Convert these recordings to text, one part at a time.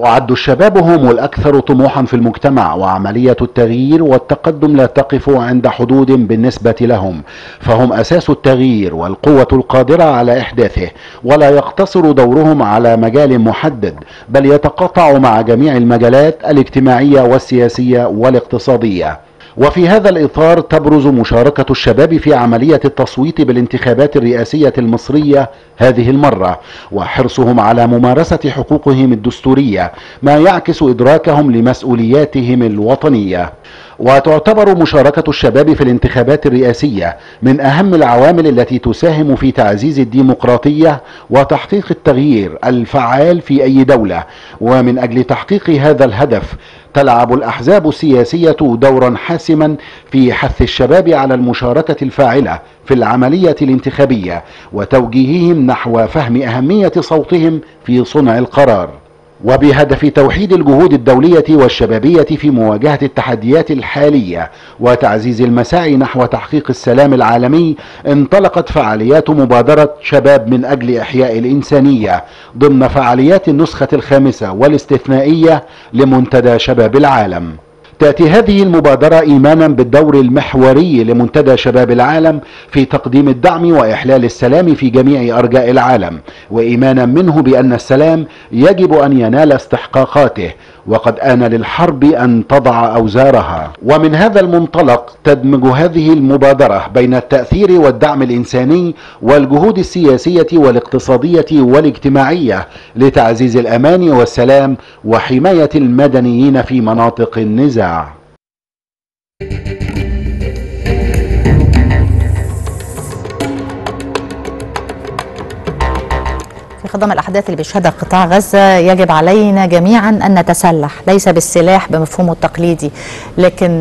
وعد الشباب هم الأكثر طموحا في المجتمع وعملية التغيير والتقدم لا تقف عند حدود بالنسبة لهم فهم أساس التغيير والقوة القادرة على إحداثه ولا يقتصر دورهم على مجال محدد بل يتقاطع مع جميع المجالات الاجتماعية والسياسية والاقتصادية وفي هذا الإطار تبرز مشاركة الشباب في عملية التصويت بالانتخابات الرئاسية المصرية هذه المرة وحرصهم على ممارسة حقوقهم الدستورية ما يعكس إدراكهم لمسؤولياتهم الوطنية وتعتبر مشاركة الشباب في الانتخابات الرئاسية من أهم العوامل التي تساهم في تعزيز الديمقراطية وتحقيق التغيير الفعال في أي دولة ومن أجل تحقيق هذا الهدف تلعب الأحزاب السياسية دورا حاسما في حث الشباب على المشاركة الفاعلة في العملية الانتخابية وتوجيههم نحو فهم أهمية صوتهم في صنع القرار وبهدف توحيد الجهود الدولية والشبابية في مواجهة التحديات الحالية وتعزيز المساعي نحو تحقيق السلام العالمي انطلقت فعاليات مبادرة شباب من أجل إحياء الإنسانية ضمن فعاليات النسخة الخامسة والاستثنائية لمنتدى شباب العالم تأتي هذه المبادرة إيمانا بالدور المحوري لمنتدى شباب العالم في تقديم الدعم وإحلال السلام في جميع أرجاء العالم وإيمانا منه بأن السلام يجب أن ينال استحقاقاته وقد آن للحرب أن تضع أوزارها ومن هذا المنطلق تدمج هذه المبادرة بين التأثير والدعم الإنساني والجهود السياسية والاقتصادية والاجتماعية لتعزيز الأمان والسلام وحماية المدنيين في مناطق النزاع في خضم الأحداث اللي بيشهدها قطاع غزة يجب علينا جميعا أن نتسلح ليس بالسلاح بمفهومه التقليدي لكن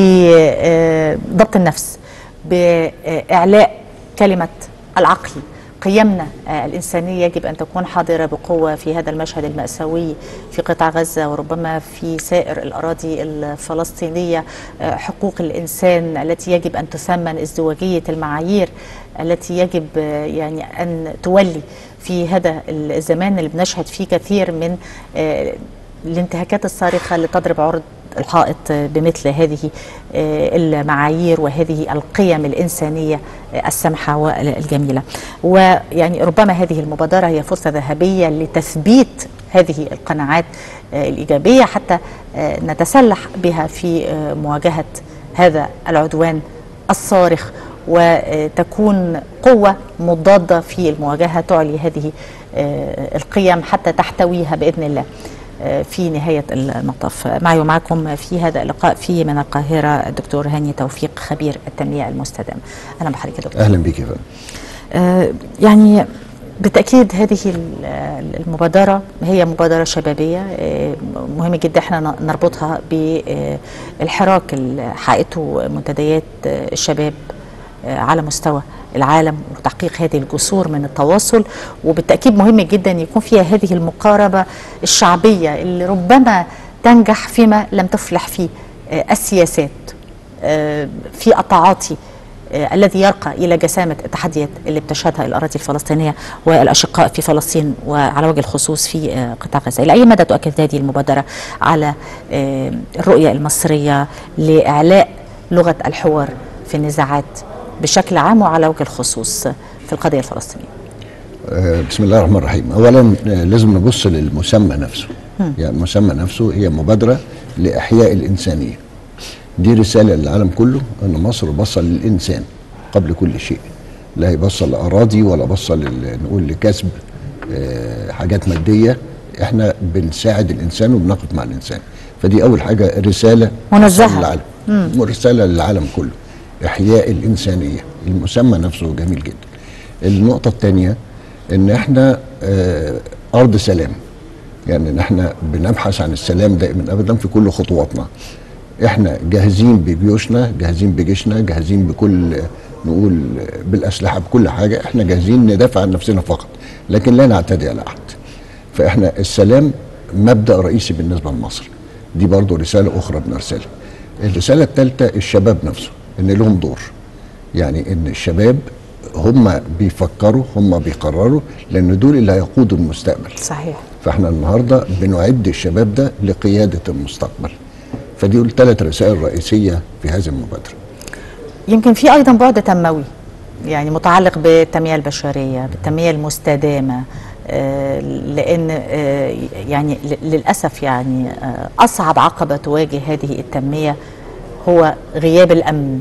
بضبط النفس بإعلاء كلمة العقل قيمنا الإنسانية يجب أن تكون حاضرة بقوة في هذا المشهد المأساوي في قطاع غزة وربما في سائر الأراضي الفلسطينية حقوق الإنسان التي يجب أن تثمن ازدواجية المعايير التي يجب يعني أن تولي في هذا الزمان اللي بنشهد فيه كثير من الانتهاكات الصارخة اللي تضرب عرض الحائط بمثل هذه المعايير وهذه القيم الإنسانية السمحة والجميلة ويعني ربما هذه المبادرة هي فرصة ذهبية لتثبيت هذه القناعات الإيجابية حتى نتسلح بها في مواجهة هذا العدوان الصارخ وتكون قوة مضادة في المواجهة تعلي هذه القيم حتى تحتويها بإذن الله في نهاية المطاف معي ومعكم في هذا اللقاء في من القاهرة الدكتور هاني توفيق خبير التنمية المستدامة أهلا بحضرتك دكتور أهلا بك يا فندم آه يعني بالتأكيد هذه المبادرة هي مبادرة شبابية مهم جدا احنا نربطها بالحراك اللي حققته منتديات الشباب على مستوى العالم وتحقيق هذه الجسور من التواصل وبالتأكيد مهم جدا يكون فيها هذه المقاربة الشعبية اللي ربما تنجح فيما لم تفلح فيه السياسات في التعاطي الذي يرقى الى جسامه التحديات اللي بتشهدها الاراضي الفلسطينيه والاشقاء في فلسطين وعلى وجه الخصوص في قطاع غزه، الى اي مدى تؤكد هذه المبادره على الرؤيه المصريه لاعلاء لغه الحوار في النزاعات بشكل عام وعلى وجه الخصوص في القضيه الفلسطينيه؟ بسم الله الرحمن الرحيم، اولا لازم نبص للمسمى نفسه. يعني المسمى نفسه هي مبادره لاحياء الانسانيه. دي رساله للعالم كله ان مصر بصل للانسان قبل كل شيء لا يبصل لاراضي ولا بصل نقول لكسب حاجات ماديه احنا بنساعد الانسان وبنقف مع الانسان فدي اول حاجه رساله منزهه للعالم رساله للعالم كله احياء الانسانيه المسمى نفسه جميل جدا النقطه الثانيه ان احنا ارض سلام يعني ان احنا بنبحث عن السلام دائما ابدا في كل خطواتنا احنا جاهزين بجيوشنا جاهزين بجيشنا جاهزين بكل نقول بالاسلحه بكل حاجه احنا جاهزين ندافع عن نفسنا فقط لكن لا نعتدي على احد فاحنا السلام مبدا رئيسي بالنسبه لمصر دي برضو رساله اخرى بنرسلها الرساله الثالثه الشباب نفسه ان لهم دور يعني ان الشباب هم بيفكروا هم بيقرروا لان دول اللي هيقودوا المستقبل صحيح فاحنا النهارده بنعد الشباب ده لقياده المستقبل فدي الثلاث رسائل رئيسيه في هذه المبادره يمكن في ايضا بعد تنموي يعني متعلق بالتنميه البشريه بالتنميه المستدامه آه، لان آه، يعني ل- للاسف يعني آه، اصعب عقبه تواجه هذه التنميه هو غياب الامن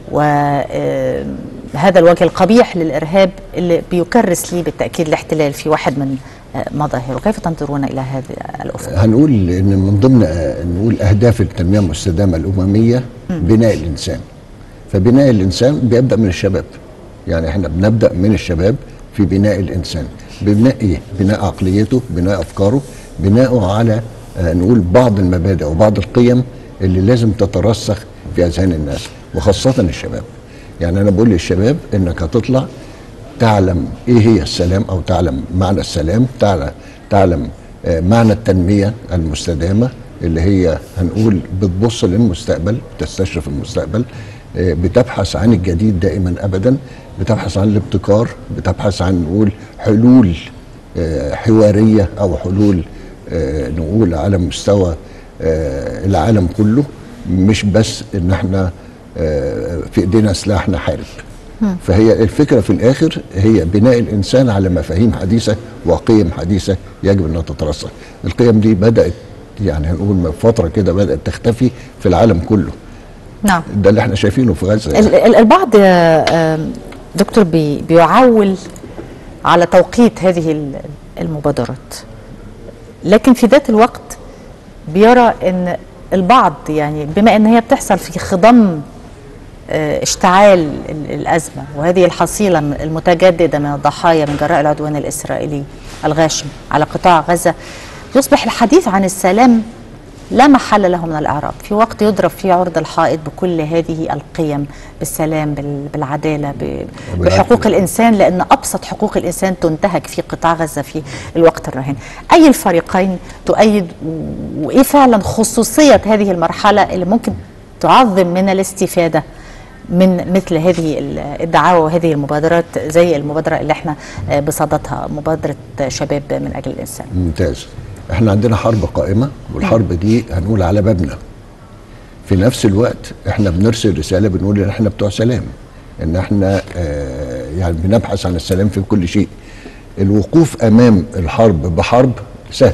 وهذا الوجه القبيح للارهاب اللي بيكرس لي بالتاكيد الاحتلال في واحد من آه، مظاهره كيف تنظرون الى هذا الافق هنقول ان من ضمن آه، نقول اهداف التنميه المستدامه الامميه بناء الانسان فبناء الانسان بيبدا من الشباب يعني احنا بنبدا من الشباب في بناء الانسان بناء ايه بناء عقليته بناء افكاره بناءه على آه، نقول بعض المبادئ وبعض القيم اللي لازم تترسخ في اذهان الناس وخاصه الشباب يعني انا بقول للشباب انك هتطلع تعلم ايه هي السلام او تعلم معنى السلام تعلم تعلم آه، معنى التنميه المستدامه اللي هي هنقول بتبص للمستقبل تستشرف المستقبل آه، بتبحث عن الجديد دائما ابدا بتبحث عن الابتكار بتبحث عن نقول حلول آه، حواريه او حلول آه، نقول على مستوى آه، العالم كله مش بس ان احنا آه، في ايدينا سلاح نحارب فهي الفكره في الاخر هي بناء الانسان على مفاهيم حديثه وقيم حديثه يجب انها تترسخ القيم دي بدات يعني هنقول من فتره كده بدات تختفي في العالم كله نعم ده اللي احنا شايفينه في غزه ال- ال- البعض آه، آم، دكتور بي بيعول على توقيت هذه ال- المبادرات لكن في ذات الوقت بيرى ان البعض يعني بما ان هي بتحصل في خضم آه، اشتعال ال- الازمه وهذه الحصيله م- المتجدده من الضحايا من جراء العدوان الاسرائيلي الغاشم على قطاع غزه يصبح الحديث عن السلام لا محل له من الاعراب في وقت يضرب فيه عرض الحائط بكل هذه القيم بالسلام بال- بالعداله ب- بحقوق الانسان لان ابسط حقوق الانسان تنتهك في قطاع غزه في الوقت الراهن اي الفريقين تؤيد و- وايه فعلا خصوصيه هذه المرحله اللي ممكن تعظم من الاستفاده من مثل هذه ال- الدعاوى وهذه المبادرات زي المبادره اللي احنا آه، بصددها مبادره شباب من اجل الانسان ممتاز احنا عندنا حرب قائمه والحرب دي هنقول على بابنا في نفس الوقت احنا بنرسل رساله بنقول ان احنا بتوع سلام ان احنا آه يعني بنبحث عن السلام في كل شيء الوقوف امام الحرب بحرب سهل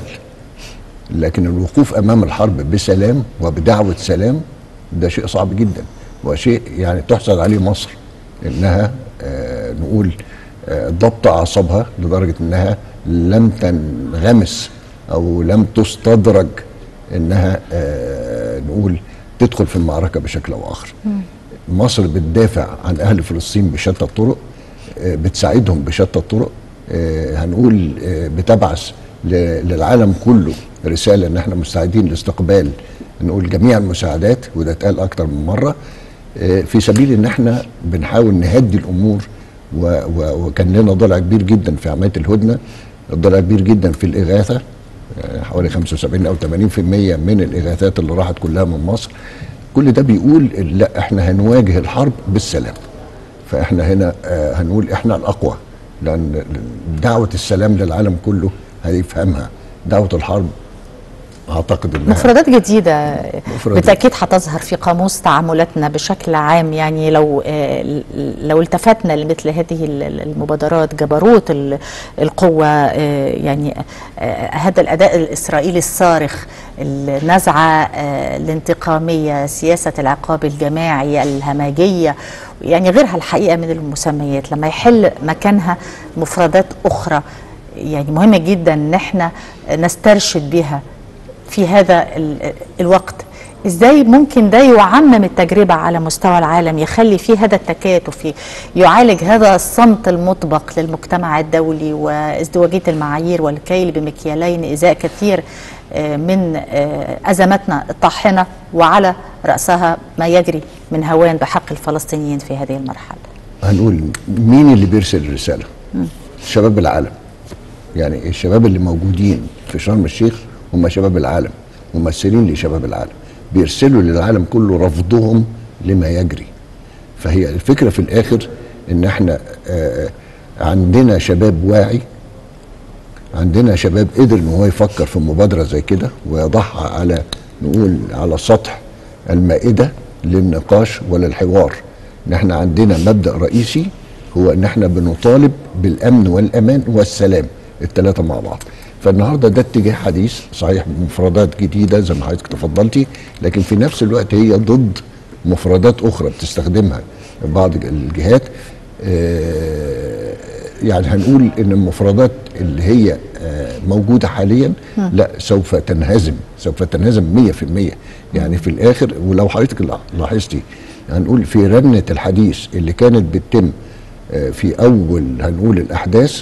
لكن الوقوف امام الحرب بسلام وبدعوه سلام ده شيء صعب جدا وشيء يعني تحسد عليه مصر انها آه نقول آه ضبط اعصابها لدرجه انها لم تنغمس او لم تستدرج انها آه نقول تدخل في المعركه بشكل او اخر. مصر بتدافع عن اهل فلسطين بشتى الطرق آه بتساعدهم بشتى الطرق آه هنقول آه بتبعث ل- للعالم كله رساله ان احنا مستعدين لاستقبال نقول جميع المساعدات وده اتقال اكتر من مره آه، في سبيل ان احنا بنحاول نهدي الامور و و وكان لنا ضلع كبير جدا في عمليه الهدنه ضلع كبير جدا في الاغاثه آه، حوالي 75 او 80% من الاغاثات اللي راحت كلها من مصر كل ده بيقول لا احنا هنواجه الحرب بالسلام فاحنا هنا آه، هنقول احنا الاقوى لان دعوه السلام للعالم كله هيفهمها دعوه الحرب اعتقد انها مفردات جديدة مفردات. بالتأكيد هتظهر في قاموس تعاملاتنا بشكل عام يعني لو آه، لو التفتنا لمثل هذه ال- ال- المبادرات جبروت ال- القوة آه، يعني آه، هذا الأداء الإسرائيلي الصارخ النزعة آه، الانتقامية سياسة العقاب الجماعي الهمجية يعني غيرها الحقيقة من المسميات لما يحل مكانها مفردات أخرى يعني مهمة جدا ان احنا نسترشد بها في هذا ال- الوقت ازاي ممكن ده يعمم التجربة على مستوى العالم يخلي فيه هذا التكاتف يعالج هذا الصمت المطبق للمجتمع الدولي وازدواجية المعايير والكيل بمكيالين ازاء كثير آه، من آه، ازماتنا الطاحنة وعلى رأسها ما يجري من هوان بحق الفلسطينيين في هذه المرحلة هنقول مين اللي بيرسل الرساله شباب العالم يعني الشباب اللي موجودين في شرم الشيخ هم شباب العالم ممثلين لشباب العالم بيرسلوا للعالم كله رفضهم لما يجري فهي الفكره في الاخر ان احنا آه عندنا شباب واعي عندنا شباب قدر ان هو يفكر في مبادره زي كده ويضعها على نقول على سطح المائده للنقاش ولا الحوار ان احنا عندنا مبدا رئيسي هو ان احنا بنطالب بالامن والامان والسلام الثلاثه مع بعض فالنهارده ده اتجاه حديث صحيح بمفردات جديده زي ما حضرتك تفضلتي لكن في نفس الوقت هي ضد مفردات اخرى بتستخدمها بعض الجهات آه، يعني هنقول ان المفردات اللي هي آه، موجوده حاليا لا سوف تنهزم سوف تنهزم 100% يعني في الاخر ولو حضرتك لا- لاحظتي هنقول في رنه الحديث اللي كانت بتتم آه، في اول هنقول الاحداث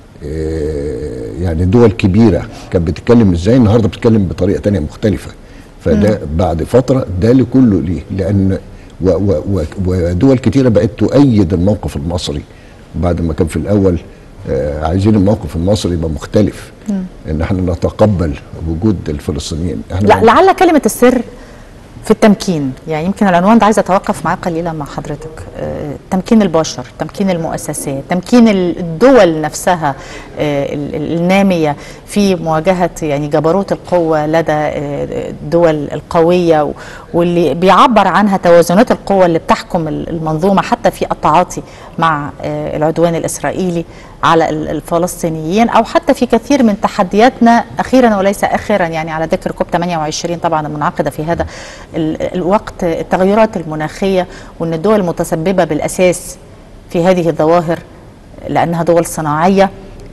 آه، يعني دول كبيره كانت بتتكلم ازاي النهارده بتتكلم بطريقه تانية مختلفه فده بعد فتره ده لكله ليه لان و و و ودول كتيره بقت تؤيد الموقف المصري بعد ما كان في الاول آه عايزين الموقف المصري يبقى مختلف ان احنا نتقبل وجود الفلسطينيين احنا لا لعل كلمة السر في التمكين يعني يمكن العنوان ده عايزه اتوقف معاه قليلا مع حضرتك آه، تمكين البشر تمكين المؤسسات تمكين الدول نفسها آه، ال- ال- الناميه في مواجهه يعني جبروت القوه لدى آه، الدول القويه و- واللي بيعبر عنها توازنات القوه اللي بتحكم ال- المنظومه حتى في التعاطي مع آه، العدوان الاسرائيلي على ال- الفلسطينيين او حتى في كثير من تحدياتنا اخيرا وليس اخرا يعني على ذكر كوب 28 طبعا المنعقده في هذا ال- الوقت التغيرات المناخيه وان الدول المتسببه بالاساس في هذه الظواهر لانها دول صناعيه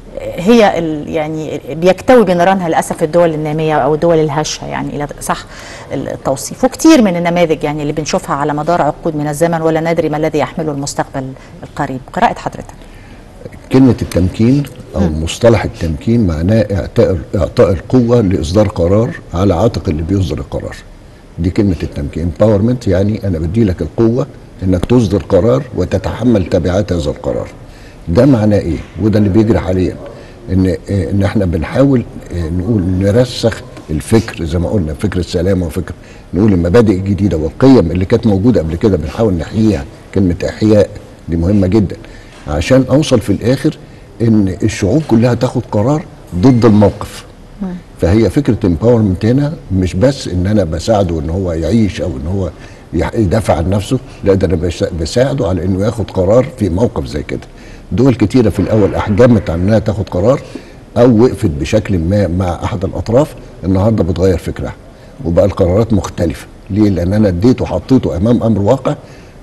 هي ال- يعني بيكتوي بنيرانها للاسف الدول الناميه او الدول الهشه يعني الى صح التوصيف وكثير من النماذج يعني اللي بنشوفها على مدار عقود من الزمن ولا ندري ما الذي يحمله المستقبل القريب قراءه حضرتك كلمة التمكين أو مصطلح التمكين معناه إعطاء إعطاء القوة لإصدار قرار على عاتق اللي بيصدر القرار. دي كلمة التمكين empowerment يعني أنا بدي لك القوة إنك تصدر قرار وتتحمل تبعات هذا القرار. ده معناه إيه؟ وده اللي بيجري حاليا. إن إيه، إن إحنا بنحاول إيه، نقول نرسخ الفكر زي ما قلنا فكر السلام وفكر نقول المبادئ الجديدة والقيم اللي كانت موجودة قبل كده بنحاول نحييها كلمة إحياء دي مهمة جدا. عشان اوصل في الاخر ان الشعوب كلها تاخد قرار ضد الموقف فهي فكره امباورمنت هنا مش بس ان انا بساعده ان هو يعيش او ان هو يح- يدافع عن نفسه لا ده انا بس- بساعده على انه ياخد قرار في موقف زي كده دول كتيره في الاول احجمت عن انها تاخد قرار او وقفت بشكل ما مع احد الاطراف النهارده بتغير فكرها وبقى القرارات مختلفه ليه لان انا اديته وحطيته امام امر واقع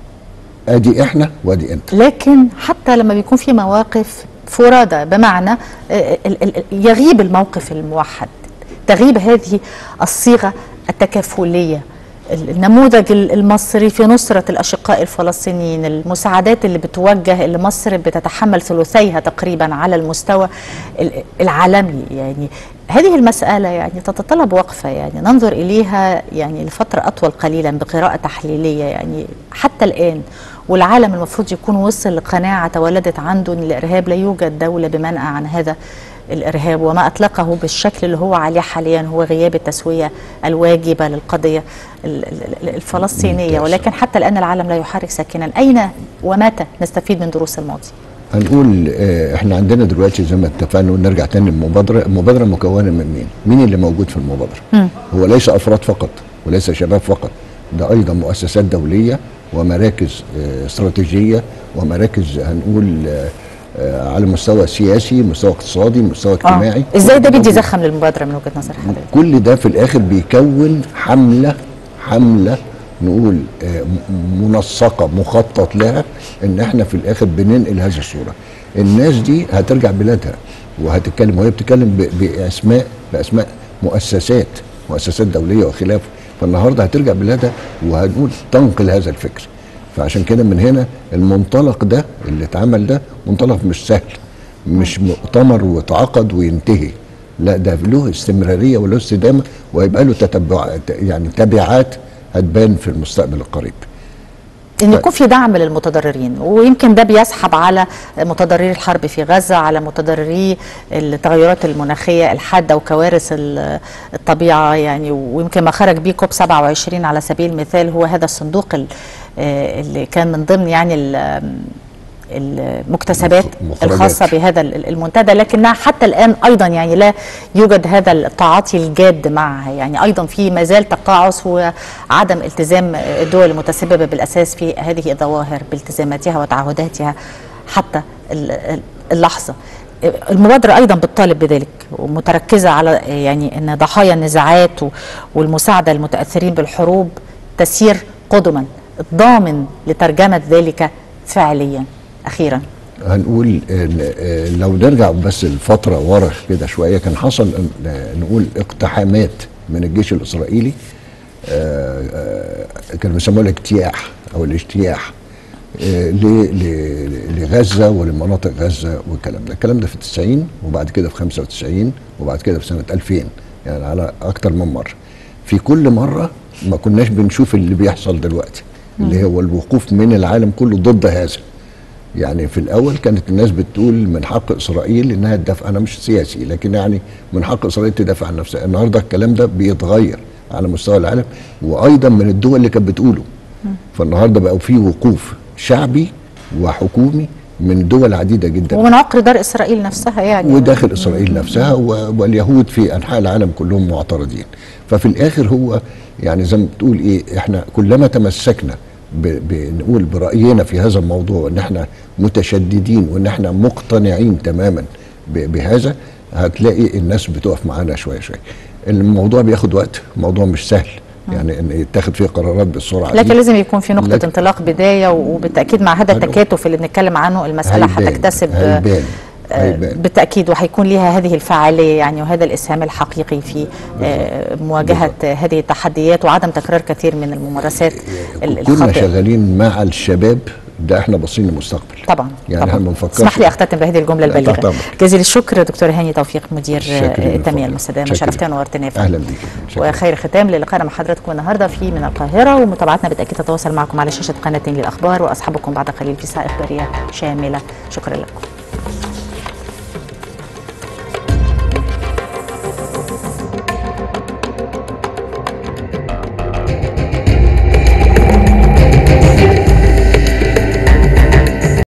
ادي احنا وادي انت لكن حتى لما بيكون في مواقف فرادى بمعنى آه، ال- ال- يغيب الموقف الموحد تغيب هذه الصيغة التكافلية ال- النموذج ال- المصري في نصرة الأشقاء الفلسطينيين المساعدات اللي بتوجه اللي مصر بتتحمل ثلثيها تقريبا على المستوى ال- العالمي يعني هذه المسألة يعني تتطلب وقفة يعني ننظر إليها يعني لفترة أطول قليلا بقراءة تحليلية يعني حتى الآن والعالم المفروض يكون وصل لقناعة تولدت عنده أن الإرهاب لا يوجد دولة بمنأى عن هذا الإرهاب وما أطلقه بالشكل اللي هو عليه حاليا هو غياب التسوية الواجبة للقضية ال- ال- الفلسطينية ممتاز. ولكن حتى الآن العالم لا يحرك ساكنا أين ومتى نستفيد من دروس الماضي؟ هنقول آه، احنا عندنا دلوقتي زي ما اتفقنا ونرجع تاني للمبادره، المبادره مكونه من مين؟ مين اللي موجود في المبادره؟ هو ليس افراد فقط وليس شباب فقط، ده ايضا مؤسسات دوليه ومراكز آه، استراتيجيه ومراكز هنقول آه، آه، على مستوى سياسي، مستوى اقتصادي، مستوى اجتماعي آه. إزاي ده كل بيدي موجود. زخم للمبادرة من وجهة نظر حضرتك؟ كل ده في الاخر بيكون حمله حمله نقول آه، م- منسقه مخطط لها ان احنا في الاخر بننقل هذه الصوره الناس دي هترجع بلادها وهتتكلم وهي بتتكلم ب- باسماء باسماء مؤسسات مؤسسات دوليه وخلافه فالنهارده هترجع بلادها وهنقول تنقل هذا الفكر فعشان كده من هنا المنطلق ده اللي اتعمل ده منطلق مش سهل مش مؤتمر واتعقد وينتهي لا ده له استمراريه وله استدامه وهيبقى له تتبع يعني تبعات هتبان في المستقبل القريب ان يكون في دعم للمتضررين ويمكن ده بيسحب على متضرري الحرب في غزه على متضرري التغيرات المناخيه الحاده وكوارث ال- الطبيعه يعني ويمكن ما خرج بيه كوب 27 على سبيل المثال هو هذا الصندوق ال- آه، اللي كان من ضمن يعني ال- المكتسبات مخرجات. الخاصه بهذا ال- المنتدى لكنها حتى الان ايضا يعني لا يوجد هذا التعاطي الجاد معها يعني ايضا في ما زال تقاعس وعدم التزام الدول المتسببه بالاساس في هذه الظواهر بالتزاماتها وتعهداتها حتى ال- ال- اللحظه المبادرة أيضا بتطالب بذلك ومتركزة على يعني أن ضحايا النزاعات و- والمساعدة للمتأثرين بالحروب تسير قدما الضامن لترجمة ذلك فعليا أخيرا هنقول إن آه، لو نرجع بس الفترة ورا كده شوية كان حصل إن- آه، نقول اقتحامات من الجيش الإسرائيلي آه، آه، كانوا بيسموها الاجتياح أو الاجتياح آه، ل- ل- لغزة ولمناطق غزة والكلام ده الكلام ده في 90 وبعد كده في 95 وبعد كده في سنة 2000 يعني على أكتر من مرة في كل مرة ما كناش بنشوف اللي بيحصل دلوقتي اللي هو الوقوف من العالم كله ضد هذا يعني في الاول كانت الناس بتقول من حق اسرائيل انها تدافع انا مش سياسي لكن يعني من حق اسرائيل تدافع عن نفسها النهارده الكلام ده بيتغير على مستوى العالم وايضا من الدول اللي كانت بتقوله فالنهارده بقى في وقوف شعبي وحكومي من دول عديده جدا ومن عقر دار إسرائيل نفسها يعني وداخل اسرائيل نفسها و- واليهود في انحاء العالم كلهم معترضين ففي الاخر هو يعني زي ما بتقول ايه احنا كلما تمسكنا ب- بنقول براينا في هذا الموضوع وان احنا متشددين وان احنا مقتنعين تماما ب- بهذا هتلاقي الناس بتقف معانا شويه شويه الموضوع بياخد وقت الموضوع مش سهل يعني ان يتاخد فيه قرارات بالسرعه دي. لكن لازم يكون في نقطة لكن- انطلاق بداية وبالتأكيد مع هذا هنقول- التكاتف اللي بنتكلم عنه المسألة هيبان- هتكتسب هيبان آه، هيبان بالتأكيد وهيكون لها هذه الفعالية يعني وهذا الإسهام الحقيقي في آه، مواجهة هذه التحديات وعدم تكرار كثير من الممارسات ال- كنا الخاطئة شغالين مع الشباب ده احنا باصين للمستقبل طبعا يعني طبعا احنا ما بنفكرش اسمح لي اختتم بهذه الجمله لا، البليغه تحت أمرك. جزيل الشكر دكتور هاني توفيق مدير شاكرين آه، التنميه لفضلك. المستدامه شاكرين. شرفتنا ونورتنا يا فندم. أهلا بيك. شاكرين. وخير ختام للقائنا مع حضراتكم النهارده في من القاهره ومتابعتنا بالتاكيد تتواصل معكم على شاشه قناه للاخبار واصحابكم بعد قليل في ساعه اخباريه شامله شكرا لكم